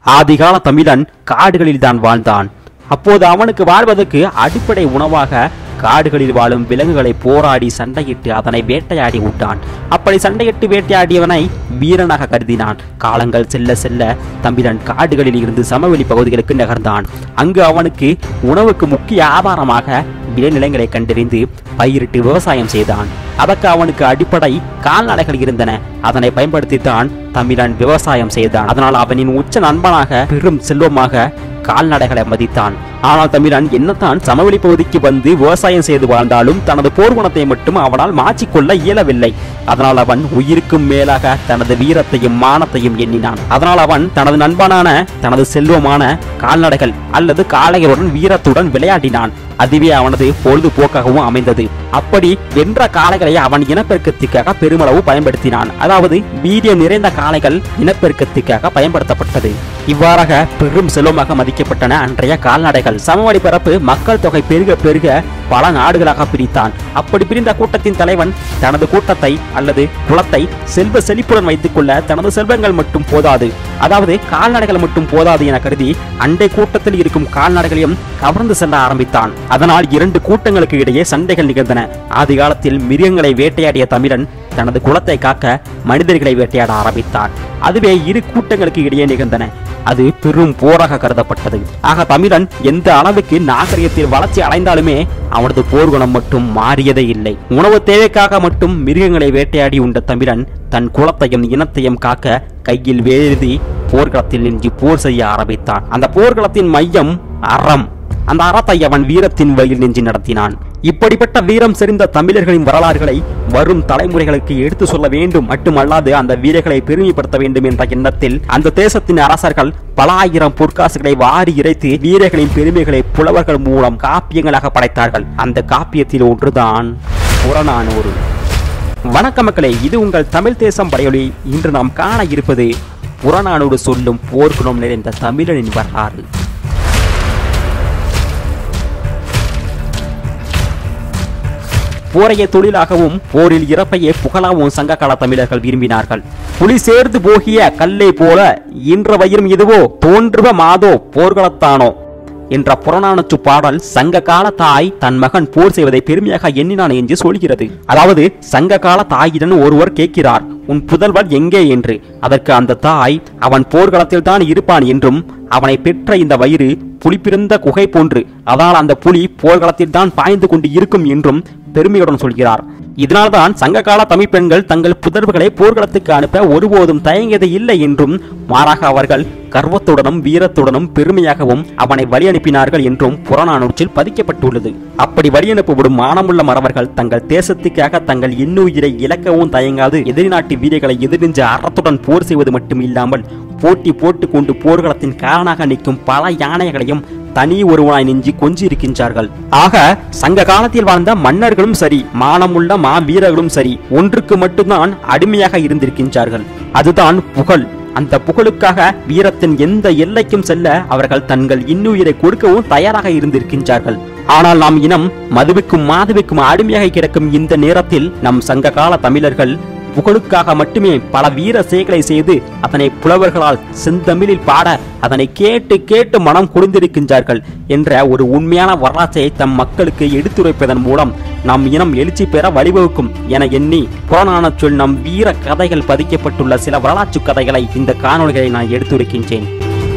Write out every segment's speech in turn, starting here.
ஆதிகால தமிழன் காடுகளில் தான் வாழ்ந்தான் அப்போது அவனுக்கு வாழ்வதற்கு அடிப்படை உணவாக காடுகளில் வாழும் விலங்குகளை போராடி சண்டையிட்டு அதனை வேட்டையாடி விட்டான் அப்படி சண்டையிட்டு வேட்டையாடியவனை வீரனாக கருதினான் காலங்கள் செல்ல செல்ல தமிழன் காடுகளில் இருந்து சமவெளி பகுதிகளுக்கு நகர்ந்தான் அங்கு அவனுக்கு உணவுக்கு முக்கிய ஆதாரமாக விளைநிலங்களை கண்டறிந்து பயிரிட்டு விவசாயம் செய்தான் அதற்கு அவனுக்கு அடிப்படை கால்நடைகள் இருந்தன அதனை பயன்படுத்தித்தான் தமிழன் விவசாயம் செய்தான் அதனால் அவனின் உச்ச நண்பனாக பெரும் செல்வமாக கால்நடைகளை மதித்தான் ஆனால் தமிழன் என்னத்தான் சமவெளி பகுதிக்கு வந்து விவசாயம் செய்து வாழ்ந்தாலும் தனது போர்க்குணத்தை மட்டும் அவனால் மாற்றிக்கொள்ள இயலவில்லை அதனால் அவன் உயிருக்கும் மேலாக தனது வீரத்தையும் மானத்தையும் எண்ணினான் அதனால் அவன் தனது நண்பனான தனது செல்வமான கால்நடைகள் அல்லது காளைகளுடன் வீரத்துடன் விளையாடினான் அதுவே அவனது பொழுதுபோக்காகவும் அமைந்தது அப்படி வென்ற காளைகளை அவன் இனப்பெருக்கத்துக்காக பெருமளவு பயன்படுத்தினான் அதாவது வீரியம் நிறைந்த காளைகள் இனப்பெருக்கத்துக்காக பயன்படுத்தப்பட்டது இவ்வாறாக பெரும் செல்வமாக மதிக்கப்பட்டன அன்றைய கால்நடைகள் சமவெளி பரப்பு மக்கள் தொகை பெருக பெருக பல நாடுகளாக பிரித்தான் அப்படி பிரிந்த கூட்டத்தின் தலைவன் தனது கூட்டத்தை அல்லது குலத்தை செல்வ செழிப்புடன் வைத்துக் கொள்ள தனது செல்வங்கள் மட்டும் போதாது அதாவது கால்நடைகள் மட்டும் போதாது என கருதி அண்டை கூட்டத்தில் இருக்கும் கால்நடைகளையும் கவர்ந்து செல்ல ஆரம்பித்தான் அதனால் இரண்டு கூட்டங்களுக்கு இடையே சண்டைகள் நிகழ்ந்தன ஆதி காலத்தில் மிருகங்களை வேட்டையாடிய தமிழன் தனது குலத்தை காக்க மனிதர்களை வேட்டையாட ஆரம்பித்தான் அதுவே இரு கூட்டங்களுக்கு இடையே நிகழ்ந்தன அது பெரும் போராக கருதப்பட்டது ஆக தமிழன் எந்த அளவுக்கு நாகரிகத்தில் வளர்ச்சி அடைந்தாலுமே அவனது போர்க்குணம் மட்டும் மாறியதே இல்லை உணவு தேவைக்காக மட்டும் மிருகங்களை வேட்டையாடி உண்ட தமிழன் தன் குலத்தையும் இனத்தையும் காக்க கையில் வேதி போர்க்களத்தில் நின்று போர் செய்ய ஆரம்பித்தான் அந்த போர்க்களத்தின் மையம் அறம் அந்த அறத்தை அவன் வீரத்தின் வழியில் நின்று நடத்தினான் இப்படிப்பட்ட வீரம் செறிந்த தமிழர்களின் வரலாறுகளை வரும் தலைமுறைகளுக்கு எடுத்து சொல்ல வேண்டும் மட்டுமல்லாது அந்த வீரர்களை பெருமைப்படுத்த வேண்டும் என்ற எண்ணத்தில் அந்த தேசத்தின் அரசர்கள் பல ஆயிரம் பொற்காசுகளை வாரி இறைத்து வீரர்களின் பெருமைகளை புலவர்கள் மூலம் காப்பியங்களாக படைத்தார்கள் அந்த காப்பியத்தில் ஒன்றுதான் புறநானூறு வணக்க மக்களே இது உங்கள் தமிழ் தேசம் படையொலி இன்று நாம் காண இருப்பது புறநானூறு சொல்லும் போர்க்குணம் நிறைந்த தமிழனின் வரலாறு போரைய தொழிலாகவும் போரில் இறப்பையே புகழாவும் சங்ககால தமிழர்கள் விரும்பினார்கள் புலி சேர்ந்து போகிய கல்லை போல இன்ற வயிறும் இதுவோ தோன்றுவ மாதோ போர்களத்தானோ என்ற புறநானூற்று பாடல் சங்க கால தாய் தன் மகன் போர் செய்வதை பெருமையாக எண்ணினான் என்று சொல்கிறது அதாவது சங்க கால தாயிடம் ஒருவர் கேட்கிறார் உன் புதல்வர் எங்கே என்று அதற்கு அந்த தாய் அவன் போர்க்களத்தில் தான் இருப்பான் என்றும் அவனை பெற்ற இந்த வயிறு புலிப்பிருந்த குகை போன்று அதனால் அந்த புலி போர்க்களத்தில் தான் பாய்ந்து கொண்டு இருக்கும் என்றும் பெருமையுடன் சொல்கிறார் இதனால்தான் சங்ககால தமிழ் பெண்கள் தங்கள் புதல்வர்களை போர்க்களத்துக்கு அனுப்ப ஒருபோதும் தயங்கியது இல்லை என்றும் மாறாக அவர்கள் கர்வத்துடனும் வீரத்துடனும் பெருமையாகவும் அவனை வழி அனுப்பினார்கள் என்றும் புறநானூற்றில் பதிக்கப்பட்டுள்ளது அப்படி வழி அனுப்பப்படும் மானமுள்ள மறவர்கள் தங்கள் தேசத்துக்காக தங்கள் இன்னுயிரை இழக்கவும் தயங்காது எதிரி நாட்டு வீரர்களை எதிர்நின்று அறத்துடன் போர் செய்வது மட்டும் இல்லாமல் போட்டி போட்டுக் கொண்டு போர்க்களத்தின் காரணமாக நிற்கும் பல யானைகளையும் தனி ஒருவனாய் நெஞ்சி கொஞ்சி இருக்கின்றார்கள் ஆக சங்க காலத்தில் வாழ்ந்த மன்னர்களும் சரி மானமுள்ள மா வீரர்களும் சரி ஒன்றுக்கு மட்டும்தான் அடிமையாக இருந்திருக்கின்றார்கள் அதுதான் புகழ் அந்த புகழுக்காக வீரத்தின் எந்த எல்லைக்கும் செல்ல அவர்கள் தங்கள் இன்னுயிரை கொடுக்கவும் தயாராக இருந்திருக்கின்றார்கள் ஆனால் நாம் இனம் மதுவுக்கும் மாதுவுக்கும் அடிமையாக கிடக்கும் இந்த நேரத்தில் நம் சங்க கால தமிழர்கள் புகழுக்காக மட்டுமே பல வீர செயல்களை செய்து அதனை புலவர்களால் செந்தமிழில் பாட அதனை கேட்டு கேட்டு மனம் குளிர்ந்திருக்கின்றார்கள் என்ற ஒரு உண்மையான வரலாற்றை தம் மக்களுக்கு எடுத்துரைப்பதன் மூலம் நம் இனம் எழுச்சி பெற வழிவகுக்கும் என எண்ணி புறநான சொல் நம் வீர கதைகள் பதிக்கப்பட்டுள்ள சில வரலாற்று கதைகளை இந்த காணொளிகளை நான் எடுத்துரைக்கின்றேன்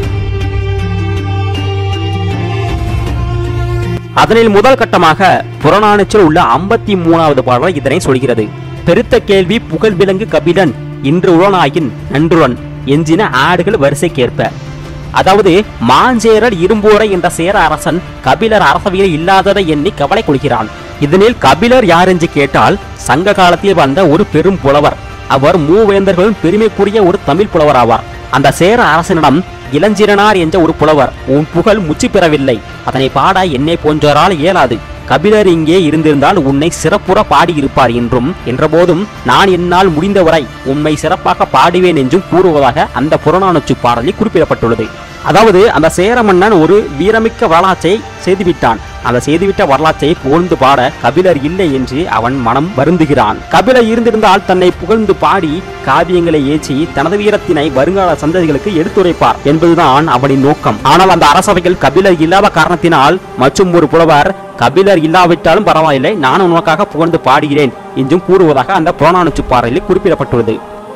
அதனில் முதல் கட்டமாக புறநானூற்றில் உள்ள ஐம்பத்தி மூணாவது பாடல் இதனை சொல்கிறது பெருத்த கேள்வி புகழ் விலங்கு கபிலன் இன்று உளனாயின் நன்றுடன் எஞ்சின ஆடுகள் வரிசைக்கேற்ப அதாவது மாஞ்சேரல் இரும்போரை என்ற சேர அரசன் கபிலர் அரசவையில் இல்லாததை எண்ணி கவலை கொள்கிறான் இதனில் கபிலர் யார் என்று கேட்டால் சங்க காலத்தில் வந்த ஒரு பெரும் புலவர் அவர் மூவேந்தர்களும் பெருமைக்குரிய ஒரு தமிழ் புலவர் ஆவார் அந்த சேர அரசனிடம் இளஞ்சிரனார் என்ற ஒரு புலவர் உன் புகழ் முற்றி பெறவில்லை அதனை பாட என்னை போன்றோரால் இயலாது கபிலர் இங்கே இருந்திருந்தால் உன்னை சிறப்புற பாடியிருப்பார் என்றும் என்றபோதும் நான் என்னால் முடிந்தவரை உண்மை சிறப்பாக பாடுவேன் என்றும் கூறுவதாக அந்த புறநானூற்று பாடலில் குறிப்பிடப்பட்டுள்ளது அதாவது அந்த சேர மன்னன் ஒரு வீரமிக்க வரலாற்றை செய்துவிட்டான் அந்த செய்துவிட்ட வரலாற்றை புகழ்ந்து பாட கபிலர் இல்லை என்று அவன் மனம் வருந்துகிறான் கபிலர் இருந்திருந்தால் தன்னை புகழ்ந்து பாடி காவியங்களை ஏற்றி தனது வீரத்தினை வருங்கால சந்ததிகளுக்கு எடுத்துரைப்பார் என்பதுதான் அவனின் நோக்கம் ஆனால் அந்த அரசவையில் கபிலர் இல்லாத காரணத்தினால் மற்றும் ஒரு புலவர் கபிலர் இல்லாவிட்டாலும் பரவாயில்லை நான் உனக்காக புகழ்ந்து பாடுகிறேன் என்றும் கூறுவதாக அந்த புறநானூற்று பாறையில் குறிப்பிடப்பட்டுள்ளது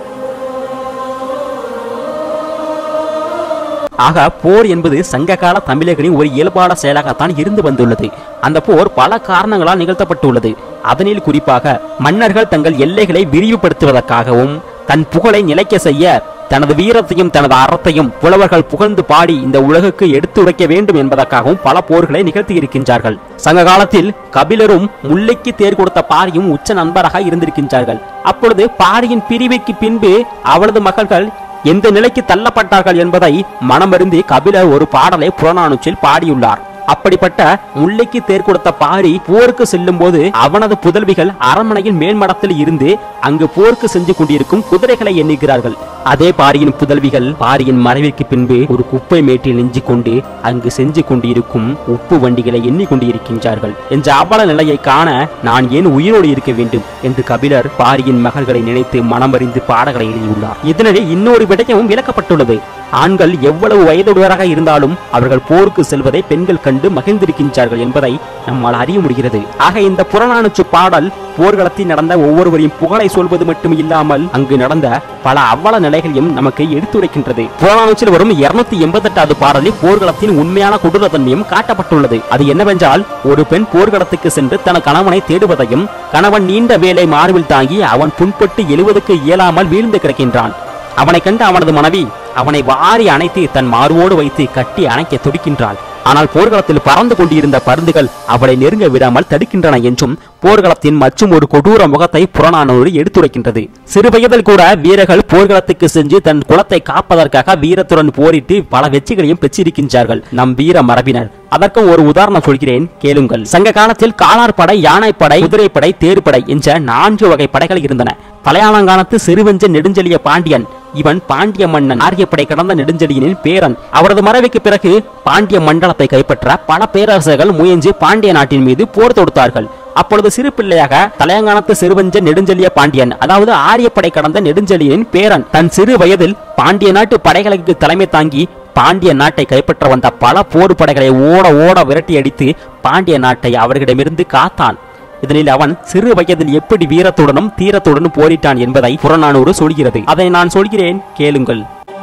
ஆக போர் என்பது சங்ககால தமிழர்களின் ஒரு இயல்பான செயலாகத்தான் இருந்து வந்துள்ளது அந்த போர் பல காரணங்களால் நிகழ்த்தப்பட்டுள்ளது அதனில் குறிப்பாக மன்னர்கள் தங்கள் எல்லைகளை விரிவுபடுத்துவதற்காகவும் தன் புகழை நிலைக்க செய்ய தனது வீரத்தையும் தனது அறத்தையும் புலவர்கள் புகழ்ந்து பாடி இந்த உலகுக்கு எடுத்துரைக்க வேண்டும் என்பதற்காகவும் பல போர்களை நிகழ்த்தி இருக்கின்றார்கள் சங்க காலத்தில் கபிலரும் முல்லைக்கு தேர் கொடுத்த பாரியும் உச்ச நண்பராக இருந்திருக்கின்றார்கள் அப்பொழுது பாரியின் பிரிவுக்கு பின்பு அவளது மகள்கள் எந்த நிலைக்கு தள்ளப்பட்டார்கள் என்பதை மனமறிந்து கபிலர் ஒரு பாடலை புறநானூற்றில் பாடியுள்ளார் அப்படிப்பட்ட முல்லைக்கு தேர் கொடுத்த பாரி போருக்கு செல்லும் போது அவனது புதல்விகள் அரண்மனையின் மேல்மடத்தில் இருந்து அங்கு போருக்கு செஞ்சு கொண்டிருக்கும் குதிரைகளை எண்ணுகிறார்கள் அதே பாரியின் புதல்விகள் பாரியின் மறைவிற்கு பின்பு ஒரு குப்பை மேட்டில் நெஞ்சு கொண்டு அங்கு செஞ்சு கொண்டிருக்கும் உப்பு வண்டிகளை எண்ணிக் கொண்டிருக்கின்றார்கள் என்ற அவல நிலையை காண நான் ஏன் உயிரோடு இருக்க வேண்டும் என்று கபிலர் பாரியின் மகள்களை நினைத்து மனமறிந்து பாடல்களை எழுதியுள்ளார் இதனிடையே இன்னொரு விடயமும் விளக்கப்பட்டுள்ளது ஆண்கள் எவ்வளவு வயதுடையவராக இருந்தாலும் அவர்கள் போருக்கு செல்வதை பெண்கள் கண்டு மகிழ்ந்திருக்கின்றார்கள் என்பதை நம்மால் அறிய முடிகிறது ஆக இந்த புறநானூற்று பாடல் போர்க்களத்தில் நடந்த ஒவ்வொருவரையும் புகழை சொல்வது மட்டும் இல்லாமல் அங்கு நடந்த பல அவ்வள நிலைகளையும் நமக்கு எடுத்துரைக்கின்றது புறநானூற்றில் வரும் இருநூத்தி எண்பத்தெட்டாவது பாடலில் போர்க்களத்தின் உண்மையான கொடூரத்தன்மையும் காட்டப்பட்டுள்ளது அது என்னவென்றால் ஒரு பெண் போர்க்களத்துக்கு சென்று தன கணவனை தேடுவதையும் கணவன் நீண்ட வேலை மார்பில் தாங்கி அவன் புண்பட்டு எழுவதற்கு இயலாமல் வீழ்ந்து கிடக்கின்றான் அவனை கண்டு அவனது மனைவி அவனை வாரி அணைத்து தன் மார்போடு வைத்து கட்டி அணைக்க துடிக்கின்றாள் ஆனால் போர்க்களத்தில் பறந்து கொண்டிருந்த பருந்துகள் அவளை நெருங்க விடாமல் தடுக்கின்றன என்றும் போர்க்களத்தின் மற்றும் ஒரு கொடூர முகத்தை புறநானூறு எடுத்துரைக்கின்றது சிறு வயதில் கூட வீரர்கள் போர்க்களத்துக்கு சென்று தன் குலத்தை காப்பதற்காக வீரத்துடன் போரிட்டு பல வெற்றிகளையும் பெற்றிருக்கின்றார்கள் நம் வீர மரபினர் அதற்கும் ஒரு உதாரணம் சொல்கிறேன் கேளுங்கள் சங்க காலத்தில் காலார் படை யானைப்படை குதிரைப்படை தேர்ப்படை என்ற நான்கு வகை படைகள் இருந்தன பழையாளங்காலத்து சிறுவெஞ்ச நெடுஞ்செழிய பாண்டியன் இவன் பாண்டிய மன்னன் ஆரியப்படை கடந்த நெடுஞ்செழியனின் பேரன் அவரது மறைவுக்கு பிறகு பாண்டிய மண்டலத்தை கைப்பற்ற பல பேரரசர்கள் முயன்று பாண்டிய நாட்டின் மீது போர் தொடுத்தார்கள் அப்பொழுது சிறு பிள்ளையாக தலையங்கானத்து சிறுவஞ்ச நெடுஞ்செழிய பாண்டியன் அதாவது ஆரியப்படை கடந்த நெடுஞ்செழியனின் பேரன் தன் சிறு வயதில் பாண்டிய நாட்டு படைகளுக்கு தலைமை தாங்கி பாண்டிய நாட்டை கைப்பற்ற வந்த பல போர் படைகளை ஓட ஓட விரட்டி அடித்து பாண்டிய நாட்டை அவர்களிடமிருந்து காத்தான் இதனில் அவன் சிறு வயதில் எப்படி வீரத்துடனும் தீரத்துடனும் போரிட்டான் என்பதை புறநானூறு சொல்கிறது அதை நான் சொல்கிறேன் கேளுங்கள்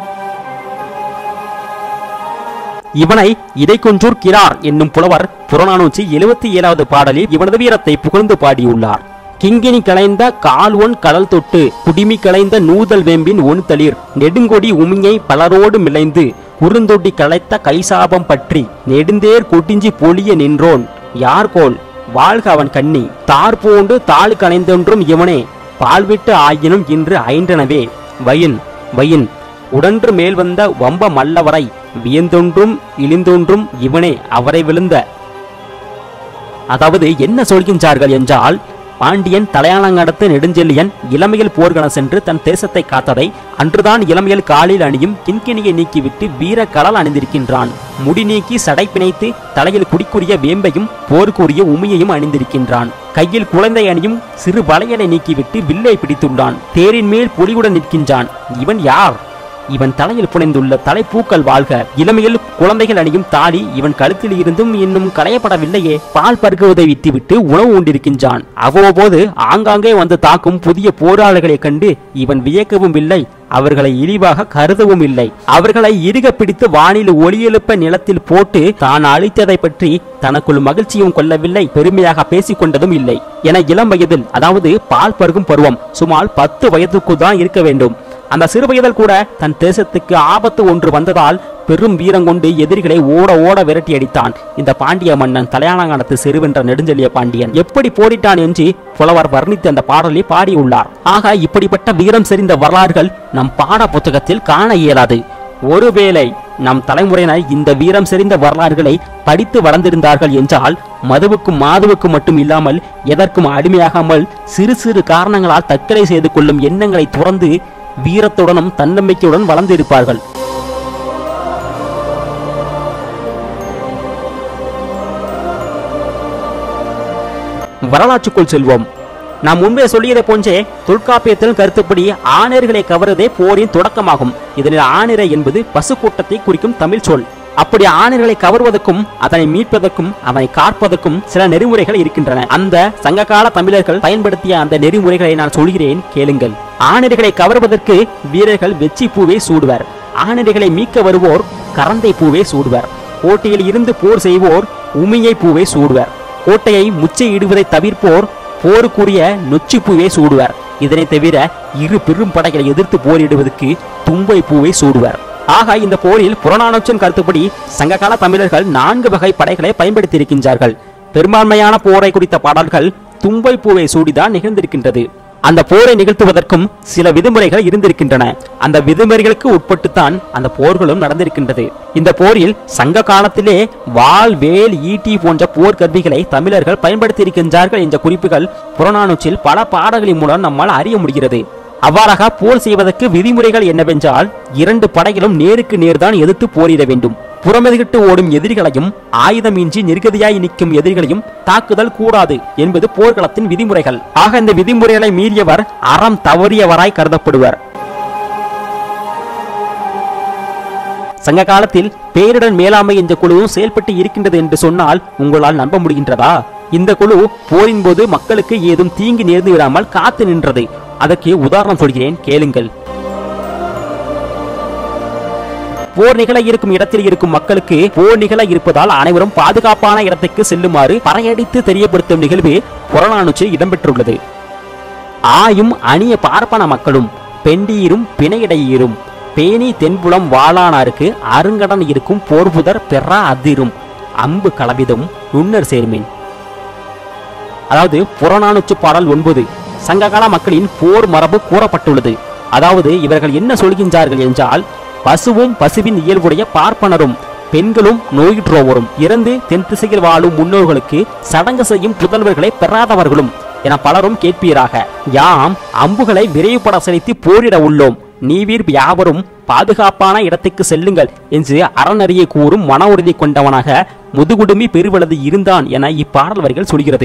இவனை இடைக்கொன்றூர் கிரார் என்னும் புலவர் புறநானூற்றி எழுபத்தி ஏழாவது பாடலில் இவனது வீரத்தை புகழ்ந்து பாடியுள்ளார் கிங்கினி களைந்த கால்வொன் கடல் தொட்டு குடிமி களைந்த நூதல் வேம்பின் ஒன்தளிர் நெடுங்கொடி உமியை பலரோடு மிளைந்து குறுந்தொடி களைத்த கைசாபம் பற்றி நெடுந்தேர் கொட்டிஞ்சி பொலிய நின்றோன் யார்கோல் வாழ்க அவன் கண்ணி தார் பூண்டு தாழ் கணைந்தொன்றும் இவனே பால்விட்டு ஆயினும் இன்று ஐண்டனவே வயின் வயின் உடன்று மேல் வந்த வம்ப மல்லவரை வியந்தொன்றும் இழிந்தொன்றும் இவனே அவரை விழுந்த அதாவது என்ன சொல்கின்றார்கள் என்றால் பாண்டியன் தலையாளங்கடத்து நெடுஞ்செழியன் இளமையில் போர்க்களம் சென்று தன் தேசத்தை காத்ததை அன்றுதான் இளமையில் காலில் அணியும் கிண்கிணியை நீக்கிவிட்டு வீர கலல் அணிந்திருக்கின்றான் முடி நீக்கி சடை பிணைத்து தலையில் குடிக்குரிய வேம்பையும் போருக்குரிய உமியையும் அணிந்திருக்கின்றான் கையில் குழந்தை அணியும் சிறு வளையலை நீக்கிவிட்டு வில்லை பிடித்துள்ளான் தேரின் மேல் பொலிவுடன் நிற்கின்றான் இவன் யார் இவன் தலையில் புனைந்துள்ள தலைப்பூக்கள் வாழ்க இளமையில் குழந்தைகள் அணியும் தாலி இவன் கழுத்தில் இருந்தும் இன்னும் களையப்படவில்லையே பால் பருகுவதை விட்டுவிட்டு உணவு உண்டிருக்கின்றான் அவ்வப்போது ஆங்காங்கே வந்து தாக்கும் புதிய போராளிகளைக் கண்டு இவன் வியக்கவும் இல்லை அவர்களை இழிவாக கருதவும் இல்லை அவர்களை இறுக பிடித்து வானில் ஒளியெழுப்ப நிலத்தில் போட்டு தான் அழித்ததை பற்றி தனக்குள் மகிழ்ச்சியும் கொள்ளவில்லை பெருமையாக பேசிக் கொண்டதும் இல்லை என இளம் வயதில் அதாவது பால் பருகும் பருவம் சுமார் பத்து வயதுக்கு தான் இருக்க வேண்டும் அந்த சிறு வயதில் கூட தன் தேசத்துக்கு ஆபத்து ஒன்று வந்ததால் பெரும் வீரங்கொண்டு எதிரிகளை ஓட ஓட விரட்டி அடித்தான் இந்த பாண்டிய மன்னன் தலையாளங்கானத்து சிறுவென்ற நெடுஞ்செழிய பாண்டியன் எப்படி போரிட்டான் என்று புலவர் வர்ணித்து அந்த பாடலை பாடியுள்ளார் ஆக இப்படிப்பட்ட வீரம் செறிந்த வரலாறுகள் நம் பாட புத்தகத்தில் காண இயலாது ஒருவேளை நம் தலைமுறையினர் இந்த வீரம் செறிந்த வரலாறுகளை படித்து வளர்ந்திருந்தார்கள் என்றால் மதுவுக்கும் மாதுவுக்கும் மட்டும் இல்லாமல் எதற்கும் அடிமையாகாமல் சிறு சிறு காரணங்களால் தற்கொலை செய்து கொள்ளும் எண்ணங்களை துறந்து வீரத்துடனும் தன்னம்பிக்கையுடன் வளர்ந்திருப்பார்கள் வரலாற்றுக்குள் செல்வோம் நாம் முன்பே சொல்லியதை போன்றே தொல்காப்பியத்தில் கருத்துப்படி ஆணையர்களை கவருவதே போரின் தொடக்கமாகும் இதனில் ஆணிரை என்பது பசுக்கூட்டத்தை குறிக்கும் தமிழ் சொல் அப்படி ஆணையர்களை கவர்வதற்கும் அதனை மீட்பதற்கும் அதனை காப்பதற்கும் சில நெறிமுறைகள் இருக்கின்றன அந்த சங்ககால தமிழர்கள் பயன்படுத்திய அந்த நெறிமுறைகளை நான் சொல்கிறேன் கேளுங்கள் ஆணையர்களை கவர்வதற்கு வீரர்கள் வெச்சி பூவை சூடுவர் ஆணையர்களை மீட்க வருவோர் கரந்தை பூவை சூடுவர் கோட்டையில் இருந்து போர் செய்வோர் உமியை பூவை சூடுவர் கோட்டையை முச்சை இடுவதை தவிர்ப்போர் போருக்குரிய நொச்சி பூவை சூடுவர் இதனை தவிர இரு பெரும் படைகளை எதிர்த்து போரிடுவதற்கு தும்பை பூவை சூடுவர் ஆக இந்த போரில் புறநானூற்றின் கருத்துப்படி சங்ககால தமிழர்கள் நான்கு வகை படைகளை பயன்படுத்தியிருக்கின்றார்கள் பெரும்பான்மையான போரை குறித்த பாடல்கள் தும்பை பூவை சூடிதான் நிகழ்ந்திருக்கின்றது அந்த போரை நிகழ்த்துவதற்கும் சில விதிமுறைகள் இருந்திருக்கின்றன அந்த விதிமுறைகளுக்கு உட்பட்டுத்தான் அந்த போர்களும் நடந்திருக்கின்றது இந்த போரில் சங்க காலத்திலே வாள் வேல் ஈட்டி போன்ற போர் கருவிகளை தமிழர்கள் பயன்படுத்தியிருக்கின்றார்கள் என்ற குறிப்புகள் புறநானூற்றில் பல பாடல்களின் மூலம் நம்மால் அறிய முடிகிறது அவ்வாறாக போர் செய்வதற்கு விதிமுறைகள் என்னவென்றால் இரண்டு படைகளும் நேருக்கு நேர்தான் எதிர்த்து போரிட வேண்டும் புறமெதிர்கிட்டு ஓடும் எதிரிகளையும் ஆயுதமின்றி நிர்கதியாய் நிற்கும் எதிரிகளையும் தாக்குதல் கூடாது என்பது போர்க்களத்தின் விதிமுறைகள் ஆக இந்த விதிமுறைகளை மீறியவர் அறம் தவறியவராய் கருதப்படுவர் சங்க காலத்தில் பேரிடர் மேலாண்மை என்ற குழுவும் செயல்பட்டு இருக்கின்றது என்று சொன்னால் உங்களால் நம்ப முடிகின்றதா இந்த குழு போரின் போது மக்களுக்கு ஏதும் தீங்கு நேர்ந்து விடாமல் காத்து நின்றது அதற்கு உதாரணம் சொல்கிறேன் கேளுங்கள் போர் நிகழ இருக்கும் இடத்தில் இருக்கும் மக்களுக்கு போர் நிகழ இருப்பதால் அனைவரும் பாதுகாப்பான இடத்துக்கு செல்லுமாறு பறையடித்து தெரியப்படுத்தும் நிகழ்வு புறநானூற்றில் இடம்பெற்றுள்ளது ஆயும் அணிய பார்ப்பன மக்களும் பெண்டீரும் பிணையிடையீரும் பேணி தென்புலம் வாளானாருக்கு அருங்கடன் இருக்கும் போர்புதர் பெறா அதிரும் அம்பு கலவிதும் நுண்ணர் சேர்மேன் அதாவது புறநானூற்று பாடல் ஒன்பது சங்ககால மக்களின் போர் மரபு கூறப்பட்டுள்ளது அதாவது இவர்கள் என்ன சொல்கின்றார்கள் என்றால் பசுவும் பசுவின் இயல்புடைய பார்ப்பனரும் பெண்களும் நோயுற்றோவரும் இறந்து தென் திசையில் வாழும் முன்னோர்களுக்கு சடங்கு செய்யும் புதல்வர்களை பெறாதவர்களும் என பலரும் கேட்பீராக யாம் அம்புகளை விரைவுபட செலுத்தி போரிட உள்ளோம் நீவீர் யாவரும் பாதுகாப்பான இடத்துக்கு செல்லுங்கள் என்று அறநறியை கூறும் மன உறுதி கொண்டவனாக முதுகுடுமி பெருவளது இருந்தான் என இப்பாடல் வரிகள் சொல்கிறது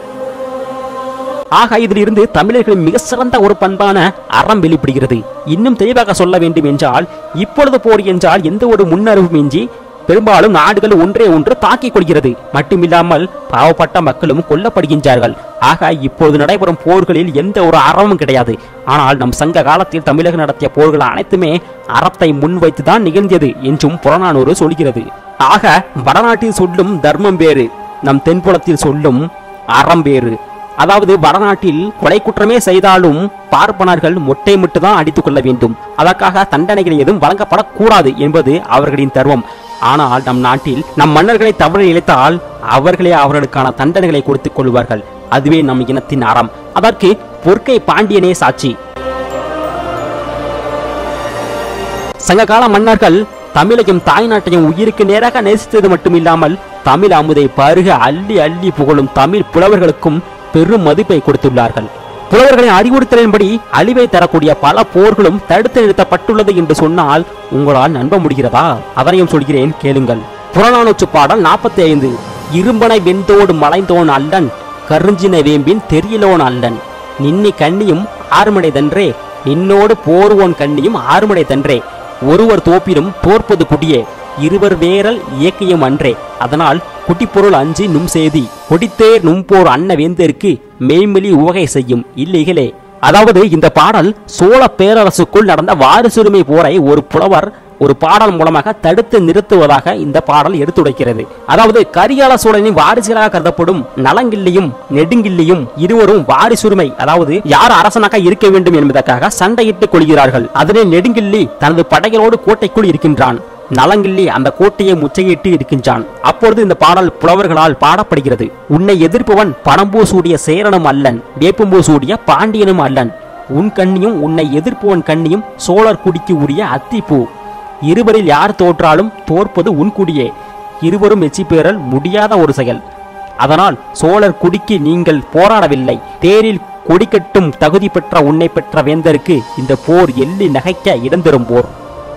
ஆக இதிலிருந்து தமிழர்களின் மிக சிறந்த ஒரு பண்பான அறம் வெளிப்படுகிறது இன்னும் தெளிவாக சொல்ல வேண்டும் என்றால் இப்பொழுது போர் என்றால் எந்த ஒரு முன்னறிவுமின்றி பெரும்பாலும் நாடுகள் ஒன்றே ஒன்று தாக்கிக் கொள்கிறது மட்டுமில்லாமல் பாவப்பட்ட மக்களும் கொல்லப்படுகின்றார்கள் ஆக இப்பொழுது நடைபெறும் போர்களில் எந்த ஒரு அறமும் கிடையாது ஆனால் நம் சங்க காலத்தில் தமிழகம் நடத்திய போர்கள் அனைத்துமே அறத்தை முன்வைத்துதான் நிகழ்ந்தது என்றும் புறநானூறு சொல்கிறது ஆக வடநாட்டில் சொல்லும் தர்மம் வேறு நம் தென்புலத்தில் சொல்லும் அறம் வேறு அதாவது வடநாட்டில் கொலை குற்றமே செய்தாலும் பார்ப்பனர்கள் மொட்டை மட்டும் தான் அடித்துக் கொள்ள வேண்டும் அதற்காக தண்டனைகள் எதுவும் வழங்கப்படக்கூடாது என்பது அவர்களின் தர்மம் ஆனால் நம் நாட்டில் நம் மன்னர்களை தவறு இழைத்தால் அவர்களே அவர்களுக்கான தண்டனைகளை கொடுத்துக் கொள்வார்கள் அதுவே நம் இனத்தின் அறம் அதற்கு பொற்கை பாண்டியனே சாட்சி சங்ககால மன்னர்கள் தமிழையும் தாய்நாட்டையும் உயிருக்கு நேராக நேசித்தது மட்டுமில்லாமல் தமிழ் அமுதை பருக அள்ளி அள்ளி புகழும் தமிழ் புலவர்களுக்கும் பெரும் மதிப்பை கொடுத்துள்ளார்கள் புலவர்களின் அறிவுறுத்தலின்படி அழிவை தரக்கூடிய பல போர்களும் தடுத்து நிறுத்தப்பட்டுள்ளது என்று சொன்னால் உங்களால் நம்ப முடிகிறதா அதனையும் சொல்கிறேன் கேளுங்கள் புறநானூற்று பாடல் நாற்பத்தி ஐந்து இரும்பனை வெந்தோடு மலைந்தோன் அல்லன் கருஞ்சின வேம்பின் தெரியலோன் அல்லன் நின்னி கண்ணியும் ஆறுமடைதன்றே நின்னோடு போர்வோன் கண்ணியும் ஆறுமடைதன்றே ஒருவர் தோப்பிலும் தோற்பது குடியே இருவர் வேரல் இயக்கியம் அன்றே அதனால் குட்டிப்பொருள் அஞ்சு நும் செய்தி கொடித்தேர் நும்போர் அன்ன வேந்தருக்கு மெய்மொழி உவகை செய்யும் இல்லைகளே அதாவது இந்த பாடல் சோழ பேரரசுக்குள் நடந்த வாரிசுரிமை போரை ஒரு புலவர் ஒரு பாடல் மூலமாக தடுத்து நிறுத்துவதாக இந்த பாடல் எடுத்துரைக்கிறது அதாவது கரிகால சோழனின் வாரிசுகளாக கருதப்படும் நலங்கிள்ளியும் நெடுங்கிள்ளியும் இருவரும் வாரிசுரிமை அதாவது யார் அரசனாக இருக்க வேண்டும் என்பதற்காக சண்டையிட்டுக் கொள்கிறார்கள் அதனை நெடுங்கிள்ளி தனது படைகளோடு கோட்டைக்குள் இருக்கின்றான் நலங்கிள்ளி அந்த கோட்டையை முச்சையிட்டு இருக்கின்றான் அப்பொழுது இந்த பாடல் புலவர்களால் பாடப்படுகிறது உன்னை எதிர்ப்பவன் பணம்பூ சூடிய சேரனும் அல்லன் வேப்பம்பூ சூடிய பாண்டியனும் அல்லன் உன் கண்ணியும் உன்னை எதிர்ப்பவன் கண்ணியும் சோழர் குடிக்கு உரிய அத்திப்பூ இருவரில் யார் தோற்றாலும் தோற்பது உன் குடியே இருவரும் வெற்றி பெறல் முடியாத ஒரு செயல் அதனால் சோழர் குடிக்கு நீங்கள் போராடவில்லை தேரில் கொடிக்கட்டும் தகுதி பெற்ற உன்னை பெற்ற வேந்தருக்கு இந்த போர் எள்ளி நகைக்க இடந்தரும் போர்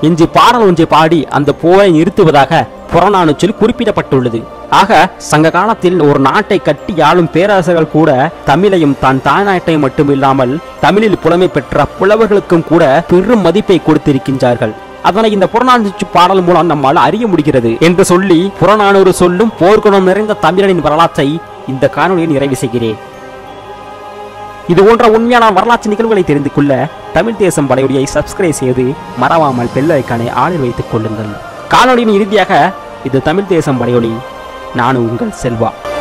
இன்று பாடல் ஒன்றை பாடி அந்த போரை நிறுத்துவதாக புறநானூற்றில் குறிப்பிடப்பட்டுள்ளது ஆக சங்க காலத்தில் ஒரு நாட்டை கட்டி ஆளும் பேரரசர்கள் கூட தமிழையும் தான் தாய்நாட்டையும் மட்டுமில்லாமல் தமிழில் புலமை பெற்ற புலவர்களுக்கும் கூட பெரும் மதிப்பை கொடுத்திருக்கின்றார்கள் அதனை இந்த புறநானூற்று பாடல் மூலம் நம்மால் அறிய முடிகிறது என்று சொல்லி புறநானூறு சொல்லும் போர்க்குணம் நிறைந்த தமிழனின் வரலாற்றை இந்த காணொலியை நிறைவு செய்கிறேன் இது போன்ற உண்மையான வரலாற்று நிகழ்வுகளை தெரிந்து கொள்ள தமிழ் தேசம் படையுடையை சப்ஸ்கிரைப் செய்து மறவாமல் பெல் ஐக்கானை ஆளில் வைத்துக் கொள்ளுங்கள் காணொலியின் இறுதியாக இது தமிழ் தேசம் படையொலி நான் உங்கள் செல்வா